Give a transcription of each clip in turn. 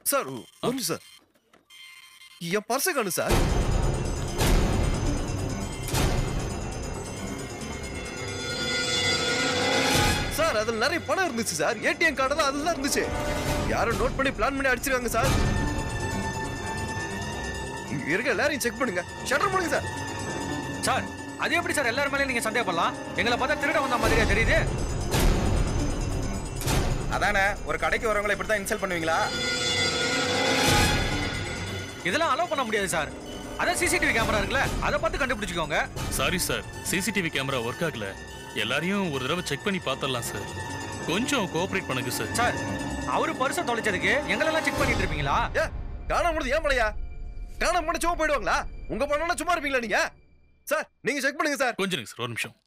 sir ஒரு நிமிஷம் sir என் பர்ஸை காணும் சார் சார் அதுல நிறைய பணம் இருந்துச்சு சார் ஏடிஎம் கார்டு தான் அதுல இருந்துச்சு யாரும் நோட் பண்ணி பிளான் பண்ணி அடிச்சிருக்காங்க சார் இங்க இருக்க எல்லாரையும் செக் பண்ணுங்க ஷட்டர் பண்ணுங்க சார் சார் அது எப்படி சார் எல்லாரும் மேலே நீங்க சந்தேகப்படலாம் எங்களை பார்த்தா திருட வந்த மாதிரியா தெரியுது அதானே ஒரு கடைக்கு வரவங்களை இப்படி தான் இன்சல்ட் பண்ணுவீங்களா இதெல்லாம் அலோவ் பண்ண முடியாது சார் அதான் சிசிடிவி கேமரா இருக்குல்ல அதை பார்த்து கண்டுபிடிச்சுக்கோங்க sorry sir CCTV camera work ஆகல எல்லாரையும் ஒரு தடவை செக் பண்ணி பார்த்தரலாம் சார் கொஞ்சம் கோஆபரேட் பண்ணுங்க சார் சார் அவரு பரிசை தொலைச்சதுக்கு எங்களெல்லாம் செக் பண்ணிட்டு இருப்பீங்களா ஏ காணாம போனது ஏன் மலையா காணாம போன சும்மா போயிடுவாங்களா உங்க பணம்னா சும்மா இருப்பீங்களா நீங்க சார் நீங்க செக் பண்ணுங்க சார் கொஞ்சம் இருங்க சார் ஒரு நிமிஷம்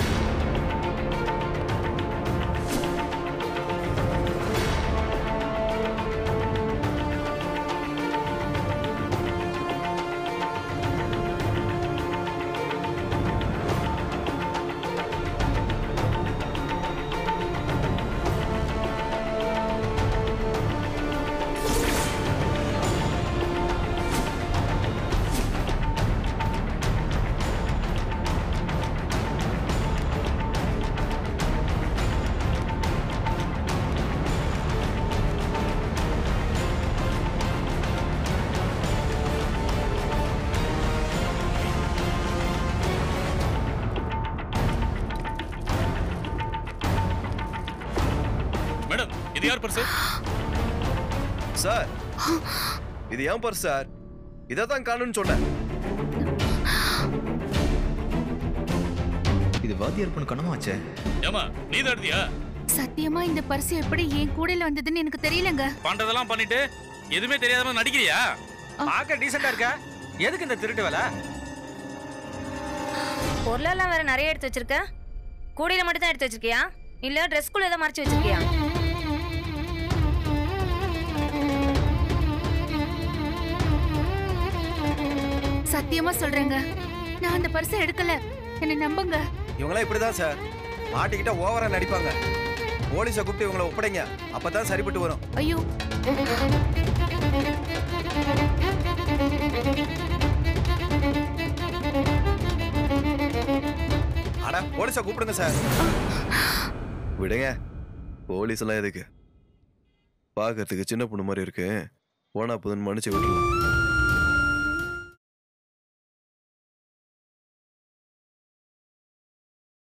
மேடம் இது யார் பர்ஸ் சார் இது ஏன் பர்ஸ் சார் இதை தான் காணும்னு சொன்னேன் இது வாத்தியார் பொண்ணு கனமாச்சே ஏமா நீ தான் எடுத்தியா சத்தியமா இந்த பர்ஸ் எப்படி என் கூடையில வந்ததுன்னு எனக்கு தெரியலங்க பண்றதெல்லாம் பண்ணிட்டு எதுவுமே தெரியாத மாதிரி நடிக்கிறியா பார்க்க டீசெண்டா இருக்க எதுக்கு இந்த திருட்டு வேலை பொருளெல்லாம் வேற நிறைய எடுத்து வச்சிருக்க கூடையில மட்டும் தான் எடுத்து வச்சிருக்கியா இல்ல ட்ரெஸ்க்குள்ள ஏதோ மறைச்சு வச்சிருக்கியா சத்தியமா சொல்றேங்க நான் அந்த பர்ஸை எடுக்கல என்னை நம்புங்க இவங்களாம் இப்படிதான் சார் மாட்டிக்கிட்டா ஓவரா நடிப்பாங்க போலீஸை கூப்பிட்டு இவங்களை ஒப்படைங்க அப்பதான் சரிப்பட்டு வரும் ஐயோ அட போலீஸை கூப்பிடுங்க சார் விடுங்க போலீஸ் எல்லாம் எதுக்கு பார்க்கறதுக்கு சின்ன பொண்ணு மாதிரி இருக்கு போனா போதுன்னு மன்னிச்சு விட்டுருலாம்